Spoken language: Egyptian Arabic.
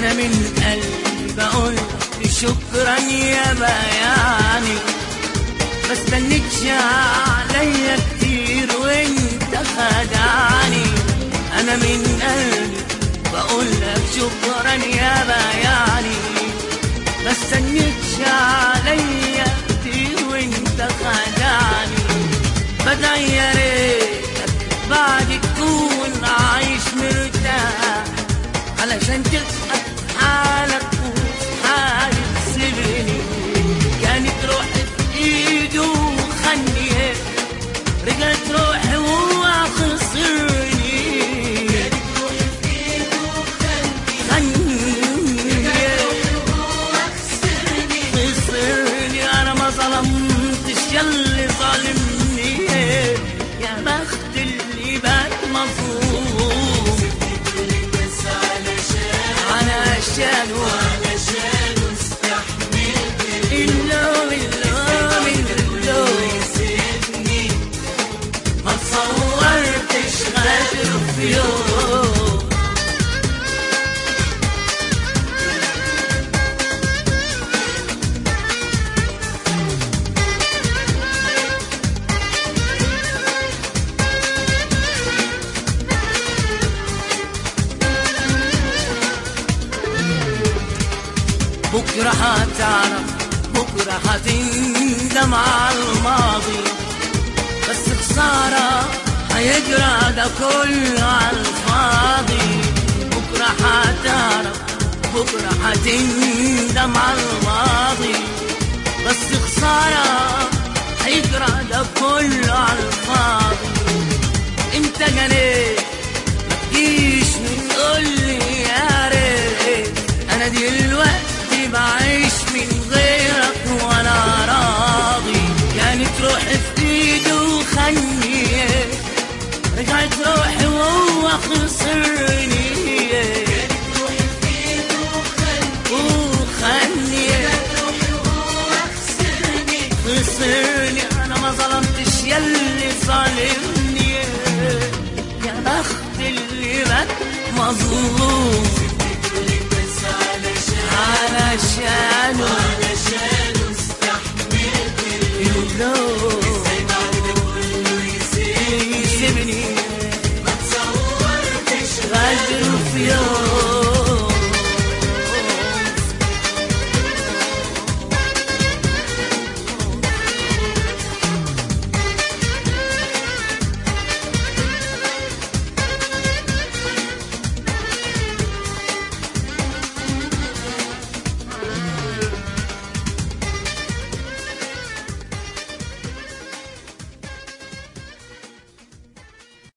انا من قلبي بقول شكرا يا بياني ما استنيتش عليا كتير وانت خدعني انا من قلبي بقول لك شكرا يا بياني ما استنيتش عليا كتير وانت خدعني بدعي يا ريتك بعد تكون عايش مرتاح علشان تبقى في حالك وفي حالي تسيبني كانت روحي في ايده وخني رجعت روحي وهو خسرني خني خسرني انا ما ظلمتش ياللي ظالمني يا بخت اللي بات مظلوم علشانه اللوم اللوم اللوم ما تصورتش غدر في يوم بكرة هتعرف بكرة هتندم على الماضي بس خسارة هيجرى ده كله على الفاضي بكرة هتعرف بكرة هتندم على الماضي بس خسارة هيجرى ده كله على الفاضي انت جنيت ما تجيش وتقول لي يا ريت انا دلوقتي بعيش من غيرك وانا راضي كانت روحي في ايده وخني رجعت روحي وهو خسرني وخني خسرني انا ما ظلمتش ياللي ظالمني يا بخت اللي بات مظلوم علشانه اللوم يسيبني غدر في يوم